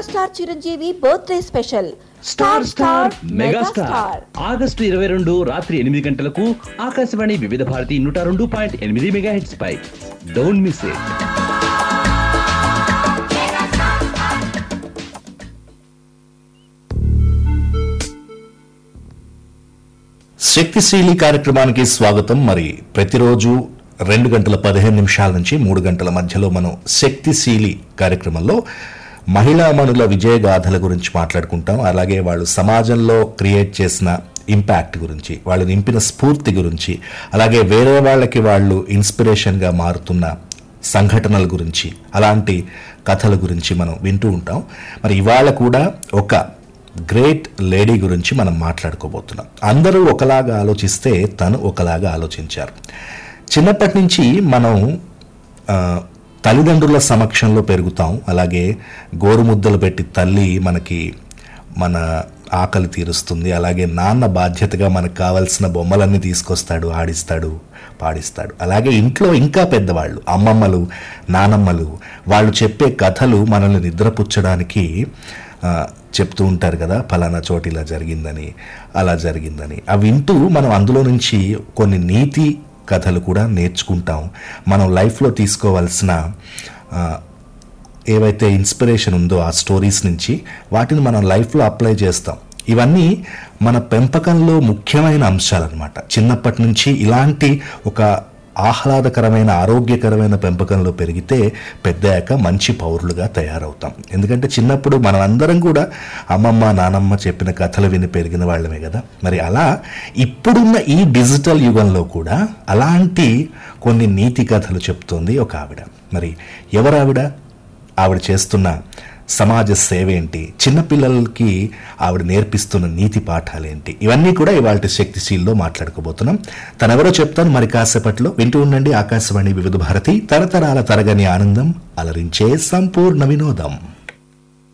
megastar Chiranjeevi birthday special star star megastar August ఇరవై రెండు రాత్రి ఎనిమిది గంటలకు ఆకాశవాణి వివిధ భారతి నూట రెండు పాయింట్ ఎనిమిది మెగా హెడ్స్ పై డోంట్ మిస్ ఇట్ శక్తిశీలి కార్యక్రమానికి స్వాగతం మరి ప్రతిరోజు రెండు గంటల పదిహేను నిమిషాల నుంచి మూడు గంటల మధ్యలో మనం శక్తిశీలి కార్యక్రమంలో మహిళామణుల విజయగాథల గురించి మాట్లాడుకుంటాం అలాగే వాళ్ళు సమాజంలో క్రియేట్ చేసిన ఇంపాక్ట్ గురించి వాళ్ళు నింపిన స్ఫూర్తి గురించి అలాగే వేరే వాళ్ళకి వాళ్ళు ఇన్స్పిరేషన్గా మారుతున్న సంఘటనల గురించి అలాంటి కథల గురించి మనం వింటూ ఉంటాం మరి ఇవాళ కూడా ఒక గ్రేట్ లేడీ గురించి మనం మాట్లాడుకోబోతున్నాం అందరూ ఒకలాగా ఆలోచిస్తే తను ఒకలాగా ఆలోచించారు చిన్నప్పటి నుంచి మనం ఆ, తల్లిదండ్రుల సమక్షంలో పెరుగుతాం అలాగే గోరుముద్దలు పెట్టి తల్లి మనకి మన ఆకలి తీరుస్తుంది అలాగే నాన్న బాధ్యతగా మనకు కావాల్సిన బొమ్మలన్నీ తీసుకొస్తాడు ఆడిస్తాడు పాడిస్తాడు అలాగే ఇంట్లో ఇంకా పెద్దవాళ్ళు అమ్మమ్మలు నానమ్మలు వాళ్ళు చెప్పే కథలు మనల్ని నిద్రపుచ్చడానికి ఆ, చెప్తూ ఉంటారు కదా ఫలానా చోటు ఇలా జరిగిందని అలా జరిగిందని అవి వింటూ మనం అందులో నుంచి కొన్ని నీతి కథలు కూడా నేర్చుకుంటాం మనం లైఫ్లో తీసుకోవాల్సిన ఆ, ఏవైతే ఇన్స్పిరేషన్ ఉందో ఆ స్టోరీస్ నుంచి వాటిని మనం లైఫ్లో అప్లై చేస్తాం ఇవన్నీ మన పెంపకంలో ముఖ్యమైన అంశాలన్నమాట చిన్నప్పటి నుంచి ఇలాంటి ఒక ఆహ్లాదకరమైన ఆరోగ్యకరమైన పెంపకంలో పెరిగితే పెద్దయ్యాక మంచి పౌరులుగా తయారవుతాం ఎందుకంటే చిన్నప్పుడు మనం అందరం కూడా అమ్మమ్మ నానమ్మ చెప్పిన కథలు విని పెరిగిన వాళ్ళమే కదా మరి అలా ఇప్పుడున్న ఈ డిజిటల్ యుగంలో కూడా అలాంటి కొన్ని నీతి కథలు చెప్తోంది ఒక ఆవిడ మరి ఎవరు ఆవిడ ఆవిడ చేస్తున్న సమాజ సేవ ఏంటి చిన్నపిల్లలకి ఆవిడ నేర్పిస్తున్న నీతి పాఠాలేంటి ఇవన్నీ కూడా ఇవాళ శక్తిశీల్లో మాట్లాడుకోబోతున్నాం తనెవరో చెప్తాను మరి కాసేపట్లో వింటూ ఉండండి ఆకాశవాణి వివిధ భారతి తరతరాల తరగని ఆనందం అలరించే సంపూర్ణ వినోదం